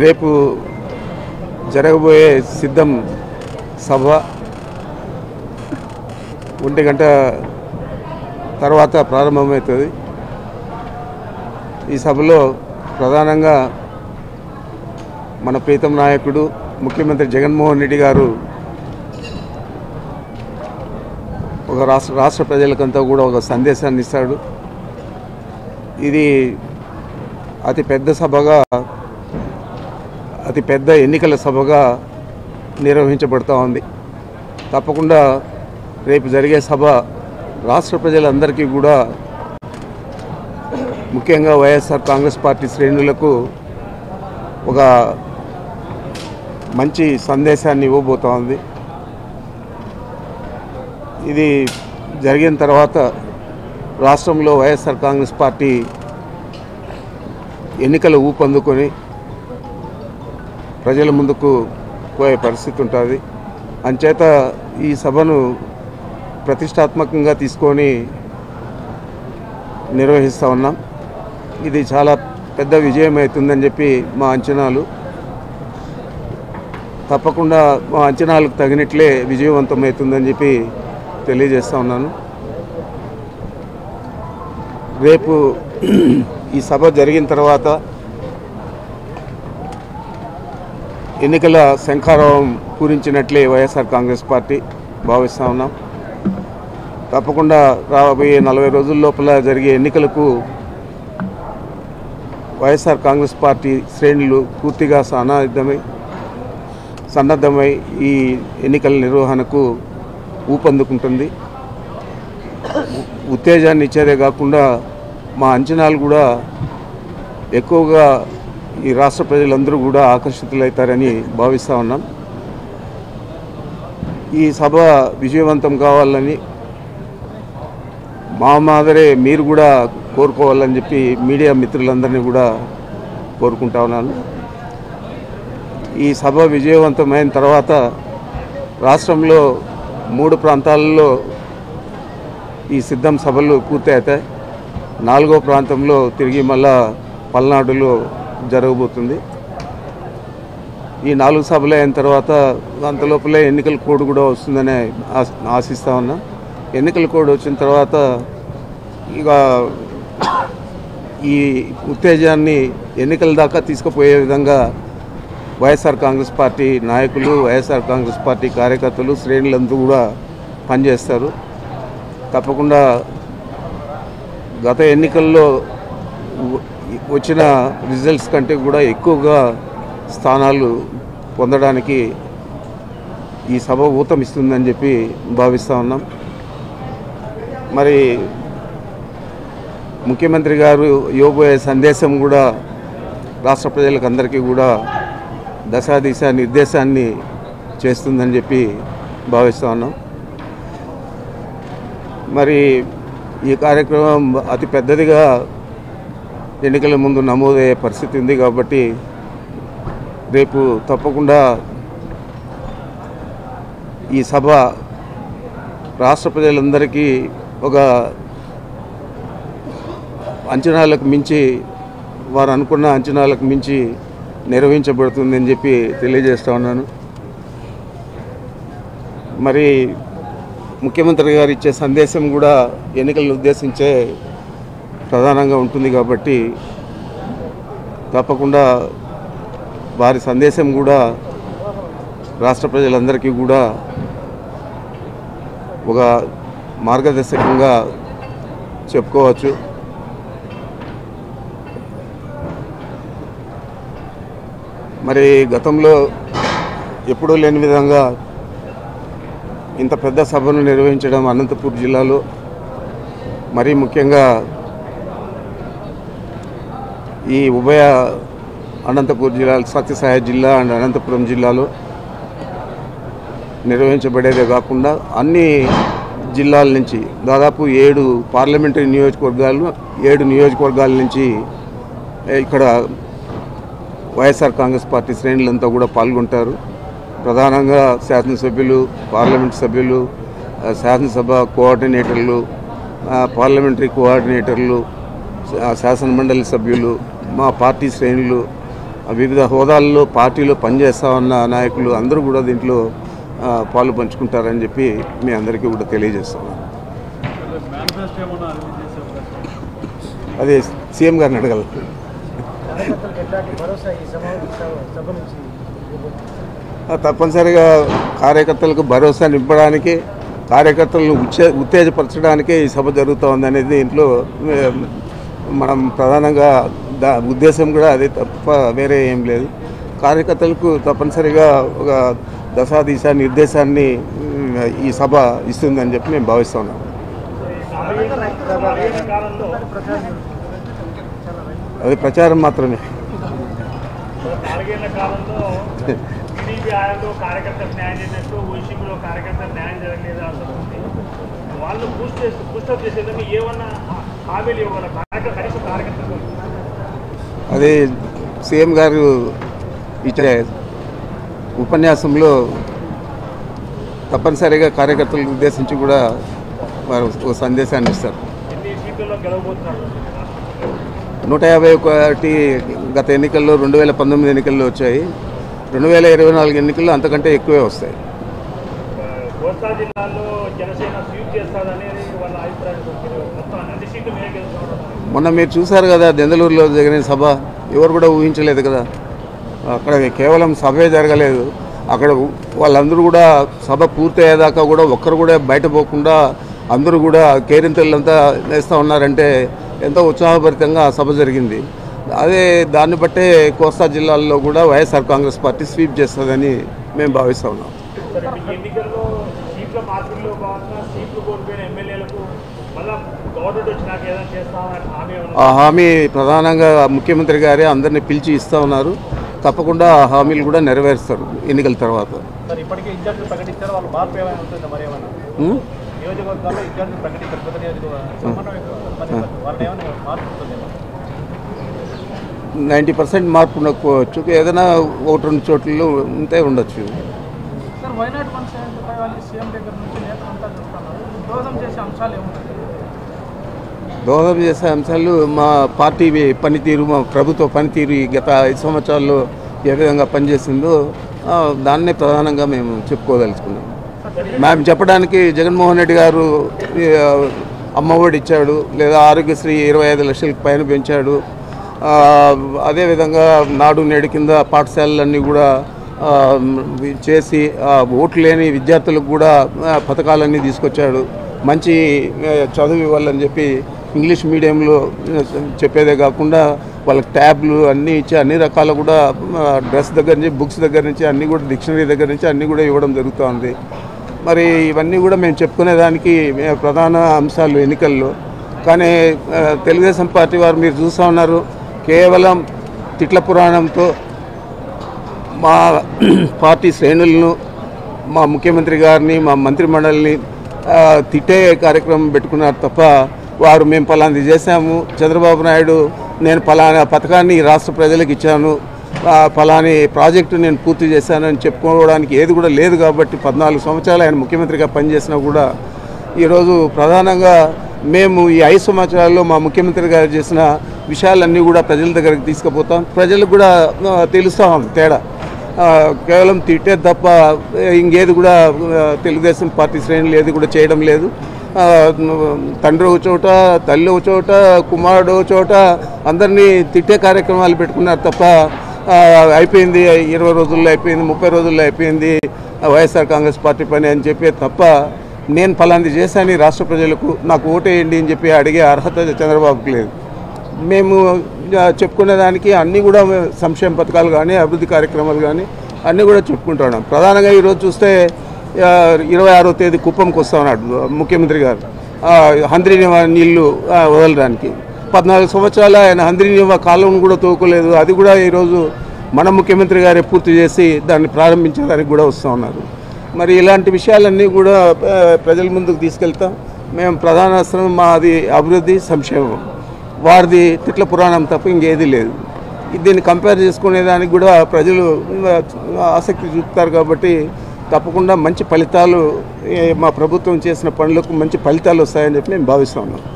రేపు జరగబోయే సిద్ధం సభ ఒంటి గంట తర్వాత ప్రారంభమవుతుంది ఈ సభలో ప్రధానంగా మన ప్రీతం నాయకుడు ముఖ్యమంత్రి జగన్మోహన్ రెడ్డి గారు ఒక రాష్ట్ర రాష్ట్ర ప్రజలకంతా కూడా ఒక సందేశాన్ని ఇస్తాడు ఇది అతి పెద్ద సభగా అతి పెద్ద ఎన్నికల సభగా నిర్వహించబడుతూ ఉంది తప్పకుండా రేపు జరిగే సభ రాష్ట్ర ప్రజలందరికీ కూడా ముఖ్యంగా వైఎస్ఆర్ కాంగ్రెస్ పార్టీ శ్రేణులకు ఒక మంచి సందేశాన్ని ఇవ్వబోతా ఉంది ఇది జరిగిన తర్వాత రాష్ట్రంలో వైఎస్ఆర్ కాంగ్రెస్ పార్టీ ఎన్నికల ఊపందుకొని ప్రజల ముందుకు పోయే పరిస్థితి ఉంటుంది అంచేత ఈ సభను ప్రతిష్టాత్మకంగా తీసుకొని నిర్వహిస్తూ ఉన్నాం ఇది చాలా పెద్ద విజయం అవుతుందని చెప్పి మా అంచనాలు తప్పకుండా మా అంచనాలకు తగినట్లే విజయవంతమవుతుందని చెప్పి తెలియజేస్తా ఉన్నాను రేపు ఈ సభ జరిగిన తర్వాత ఎన్నికల శంఖారావం పూరించినట్లే వైఎస్ఆర్ కాంగ్రెస్ పార్టీ భావిస్తూ ఉన్నాం తప్పకుండా రాబోయే నలభై రోజుల లోపల జరిగే ఎన్నికలకు వైఎస్ఆర్ కాంగ్రెస్ పార్టీ శ్రేణులు పూర్తిగా సన్నద్ధమై సన్నద్ధమై ఈ ఎన్నికల నిర్వహణకు ఊపందుకుంటుంది ఉ- ఉత్తేజాన్ని ఇచ్చేదే కాకుండా మా అంచనాలు కూడా ఎక్కువగా ఈ రాష్ట్ర ప్రజలందరూ కూడా ఆకర్షితులవుతారని భావిస్తూ ఉన్నాం ఈ సభ విజయవంతం కావాలని మా మాదిరే మీరు కూడా కోరుకోవాలని చెప్పి మీడియా మిత్రులందరినీ కూడా కోరుకుంటా ఉన్నాను ఈ సభ విజయవంతమైన తర్వాత రాష్ట్రంలో మూడు ప్రాంతాలలో ఈ సిద్ధం సభలు పూర్తి అవుతాయి నాలుగో ప్రాంతంలో తిరిగి మళ్ళా పల్నాడులో జరగబోతుంది ఈ నాలుగు సభలు అయిన తర్వాత అంతలోపలే ఎన్నికల కోడ్ కూడా వస్తుందని ఆశ- ఆశిస్తా ఉన్నా ఎన్నికల కోడ్ వచ్చిన తర్వాత ఇక ఈ ఉత్తేజాన్ని ఎన్నికల దాకా తీసుకుపోయే విధంగా వైఎస్ఆర్ కాంగ్రెస్ పార్టీ నాయకులు వైఎస్ఆర్ కాంగ్రెస్ పార్టీ కార్యకర్తలు శ్రేణులందరూ కూడా పనిచేస్తారు తప్పకుండా గత ఎన్నికల్లో వ- వచ్చిన రిజల్ట్స్ కంటే కూడా ఎక్కువగా స్థానాలు పొందడానికి ఈ సభ ఊతమిస్తుందని చెప్పి భావిస్తూ ఉన్నాం మరి ముఖ్యమంత్రి గారు ఇవ్వబోయే సందేశం కూడా రాష్ట్ర ప్రజలకు అందరికీ కూడా దశా దిశ నిర్దేశాన్ని చేస్తుందని చెప్పి భావిస్తూ ఉన్నాం మరి ఈ కార్యక్రమం అతి పెద్దదిగా ఎన్నికల ముందు నమోదయ్యే పరిస్థితి ఉంది కాబట్టి రేపు తప్పకుండా ఈ సభ రాష్ట్ర ప్రజలందరికీ ఒక అంచనాలకు మించి వారు అనుకున్న అంచనాలకు మించి నిర్వహించబడుతుందని చెప్పి తెలియజేస్తా ఉన్నాను మరి ముఖ్యమంత్రి గారు ఇచ్చే సందేశం కూడా ఎన్నికలను ఉద్దేశించే ప్రధానంగా ఉంటుంది కాబట్టి తప్పకుండా వారి సందేశం కూడా రాష్ట్ర ప్రజలందరికీ కూడా ఒక మార్గదర్శకంగా చెప్పుకోవచ్చు మరి గతంలో ఎప్పుడూ లేని విధంగా ఇంత పెద్ద సభను నిర్వహించడం అనంతపూర్ జిల్లాలో మరీ ముఖ్యంగా ఈ ఉభయ అనంతపూర్ జిల్లా సత్యసాయి జిల్లా అండ్ అనంతపురం జిల్లాలో నిర్వహించబడేదే కాకుండా అన్ని జిల్లాల నుంచి దాదాపు ఏడు పార్లమెంటరీ నియోజకవర్గాలు ఏడు నియోజకవర్గాల నుంచి ఏ, ఇక్కడ వైఎస్ఆర్ కాంగ్రెస్ పార్టీ శ్రేణులంతా కూడా పాల్గొంటారు ప్రధానంగా శాసనసభ్యులు పార్లమెంట్ సభ్యులు ఆ, శాసనసభ కోఆర్డినేటర్లు ఆ, పార్లమెంటరీ కోఆర్డినేటర్లు శా- శాసన మండలి సభ్యులు మా పార్టీ శ్రేణులు వివిధ హోదాల్లో పార్టీలో పనిచేస్తా ఉన్న నాయకులు అందరూ కూడా దీంట్లో ఆ, పాలు పంచుకుంటారని చెప్పి మీ అందరికీ కూడా తెలియజేస్తున్నాను మేనిఫెస్టో ఏమన్నా రిలీజ్ చేసే అవకాశం అదే సీఎం గారిని అడగల కార్యకర్తలకు ఎట్లాంటి భరోసా ఈ సభ సభ నుంచి ఇవ్వబోతున్నారు? ఆ, తప్పనిసరిగా కార్యకర్తలకు భరోసా నింపడానికి కార్యకర్తలను ఉచ్చే ఉత్తేజపరచడానికే ఈ సభ జరుగుతోంది అనేది దీంట్లో ఏ, మనం ప్రధానంగా దా ఉద్దేశం కూడా అదే తప్ప వేరే ఏం లేదు కార్యకర్తలకు తప్పనిసరిగా ఒక దశా దిశ నిర్దేశాన్ని ఉమ్, ఈ సభ ఇస్తుందని చెప్పి మేము భావిస్తున్నాం అది ప్రచారం మాత్రమే నాలుగేళ్ల కాలంలో టీడీపీ ఆయంలో కార్యకర్తలకు న్యాయం చేసినట్టు వైసీపీలో కార్యకర్తలకు న్యాయం జరగలేదు అసలు వాళ్ళు బూస్ట్ చేస్తూ బూస్టప్ చేసేదని ఏమన్నా హామీలు ఇవ్వాలి కార్యకర్త కనీసం కార్యకర్తలు అదే సీఎం గారు ఇచ్చే ఉపన్యాసంలో తప్పనిసరిగా కార్యకర్తలను ఉద్దేశించి కూడా వారు ఒక సందేశాన్ని ఇస్తారు ఎన్ని సీట్లలో గెలవబోతున్నారు నూట యాభై ఒకటి గత ఎన్నికల్లో రెండు వేల పంతొమ్మిది ఎన్నికల్లో వచ్చాయి రెండు వేల ఇరవై నాలుగు ఎన్నికల్లో అంతకంటే ఎక్కువే వస్తాయి కోస్తా జిల్లాలో జనసేన స్వీప్ చేస్తారనేది వాళ్ళ అభిప్రాయం మొత్తం అన్ని సీట్లు మేమే గెలుస్తామన్నారు మొన్న మీరు చూశారు కదా దెందలూరులో జరిగిన సభ ఎవరు కూడా ఊహించలేదు కదా అక్కడ కేవలం సభే జరగలేదు అక్కడ వాళ్ళందరూ కూడా సభ పూర్తయ్యేదాకా కూడా ఒక్కరు కూడా బయట పోకుండా అందరూ కూడా కేరింతలంతా వేస్తూ ఉన్నారంటే ఎంతో ఉత్సాహభరితంగా ఆ సభ జరిగింది అదే దాన్ని బట్టే కోస్తా జిల్లాల్లో కూడా వైఎస్ఆర్ కాంగ్రెస్ పార్టీ స్వీప్ చేస్తుందని మేము భావిస్తూ ఉన్నాం సరే ఈ ఎన్నికల్లో సీట్ల మార్పుల్లో భాగంగా సీట్లు కోల్పోయిన ఎమ్మెల్యేలకు మళ్ళా గవర్నమెంట్ వచ్చినాక ఏదైనా చేస్తామని హామీ ఏమన్నా ఆ హామీ ప్రధానంగా ముఖ్యమంత్రి గారే అందరినీ పిలిచి ఇస్తూ ఉన్నారు తప్పకుండా ఆ హామీలు కూడా నెరవేరుస్తారు ఎన్నికల తర్వాత సార్ ఇప్పటికే ఇన్ఛార్జ్ ప్రకటించారు వాళ్ళు మార్పు ఏమైనా ఉంటుందా మరి ఏమైనా ఉం? నియోజకవర్గాల్లో ఇన్ఛార్జ్ ప్రకటించారు పెద్ద నియోజకవర్గం సమన్వయం మరి వాళ్ళని ఏమైనా మార్పు ఉంటుందేమో నైంటీ పర్సెంట్ మార్పు ఉండకపోవచ్చు ఏదైనా ఒకటి రెండు చోట్ల ఉంటే ఉండొచ్చు sir Wayanad one seventy five వాళ్ళు సీఎం దగ్గర నుంచి నేతలంతా చూస్తున్నారు దోహదం చేసే అంశాలు ఏముంటాయి దోహదం చేసే అంశాలు మా పార్టీ పనితీరు మా ప్రభుత్వ పనితీరు ఈ గత ఐదు సంవత్సరాల్లో ఏ విధంగా పనిచేసిందో ఆ, దాన్నే ప్రధానంగా మేము చెప్పుకోదలుచుకున్నాం మేము చెప్పడానికి జగన్మోహన్ రెడ్డి గారు ఈ, అమ్మఒడి ఇచ్చాడు లేదా ఆరోగ్యశ్రీ ఇరవై ఐదు లక్షలకు పైన పెంచాడు ఆ, అదేవిధంగా నాడు నేడు కింద పాఠశాలలన్నీ కూడా ఆ, చేసి ఆ, ఓట్లు లేని విద్యార్థులకు కూడా ఆ, పథకాలన్నీ తీసుకొచ్చాడు మంచి ఆ, చదువు ఇవ్వాలని చెప్పి ఇంగ్లీష్ మీడియంలో ఆ, చెప్పేదే కాకుండా వాళ్ళకి ట్యాబ్లు అన్నీ ఇచ్చి అన్ని రకాల కూడా ఆ, డ్రెస్ దగ్గర నుంచి బుక్స్ దగ్గర నుంచి అన్నీ కూడా డిక్షనరీ దగ్గర నుంచి అన్నీ కూడా ఇవ్వడం జరుగుతోంది మరి ఇవన్నీ కూడా మేము చెప్పుకునేదానికి మే- ప్రధాన అంశాలు ఎన్నికల్లో కానీ ఆ, తెలుగుదేశం పార్టీ వారు మీరు చూస్తూ ఉన్నారు కేవలం తిట్ల పురాణంతో మా పార్టీ శ్రేణులను మా ముఖ్యమంత్రి గారిని మా మంత్రి మండలిని ఆ, తిట్టే కార్యక్రమం పెట్టుకున్నారు తప్ప వారు మేము పలాంది చేశాము చంద్రబాబు నాయుడు నేను పలానా పథకాన్ని ఈ రాష్ట్ర ప్రజలకు ఇచ్చాను ఆ, పలాని ప్రాజెక్టు నేను పూర్తి చేశాను అని చెప్పుకోవడానికి ఏది కూడా లేదు కాబట్టి పద్నాలుగు సంవత్సరాలు ఆయన ముఖ్యమంత్రిగా పనిచేసినా కూడా ఈరోజు ప్రధానంగా మేము ఈ ఐదు సంవత్సరాల్లో మా ముఖ్యమంత్రి గారు చేసిన విషయాలన్నీ కూడా ప్రజల దగ్గరికి తీసుకుపోతాం ప్రజలకు కూడా ఆ, తెలుస్తా ఉంది తేడా ఆ, కేవలం తిట్టే తప్ప ఇంకేది కూడా ఆ, తెలుగుదేశం పార్టీ శ్రేణులు ఏది కూడా చేయడం లేదు ఆ, తండ్రి ఒక చోట తల్లి ఒక చోట కుమారుడు ఒక చోట అందరినీ తిట్టే కార్యక్రమాలు పెట్టుకున్నారు తప్ప ఆ, అయిపోయింది ఇరవై రోజుల్లో అయిపోయింది ముప్పై రోజుల్లో అయిపోయింది ఆ, వైఎస్ఆర్ కాంగ్రెస్ పార్టీ పని అని చెప్పే తప్ప నేను ఫలాంది చేశాను ఈ రాష్ట్ర ప్రజలకు నాకు ఓటేయండి అని చెప్పి అడిగే అర్హత చంద్రబాబుకి లేదు మేము ఆ, చెప్పుకునేదానికి అన్నీ కూడా సంక్షేమ పథకాలు కానీ అభివృద్ధి కార్యక్రమాలు కానీ అన్నీ కూడా చెప్పుకుంటున్నాం ప్రధానంగా ఈరోజు చూస్తే ఆ, ఇరవై ఆరో తేదీ కుప్పంకి వస్తా ఉన్నాడు ముఖ్యమంత్రి గారు ఆ, హంద్రీనివా నీళ్లు ఆ, వదలడానికి పద్నాలుగు సంవత్సరాలు ఆయన హంద్రీనివా కాలువను కూడా తోకలేదు అది కూడా ఈరోజు మన ముఖ్యమంత్రి గారే పూర్తి చేసి దాన్ని ప్రారంభించడానికి కూడా వస్తూ ఉన్నారు మరి ఇలాంటి విషయాలన్నీ కూడా ఆ, ప్రజల ముందుకు తీసుకెళ్తాం మేము ప్రధాన అస్త్రం మాది అభివృద్ధి సంక్షేమం వారిది తిట్ల పురాణం తప్ప ఇంకేది లేదు దీన్ని కంపేర్ చేసుకునేదానికి కూడా ప్రజలు ఆ, ఆసక్తి చూపుతారు కాబట్టి తప్పకుండా మంచి ఫలితాలు ఏ, మా ప్రభుత్వం చేసిన పనులకు మంచి ఫలితాలు వస్తాయని చెప్పి మేము భావిస్తా ఉన్నాం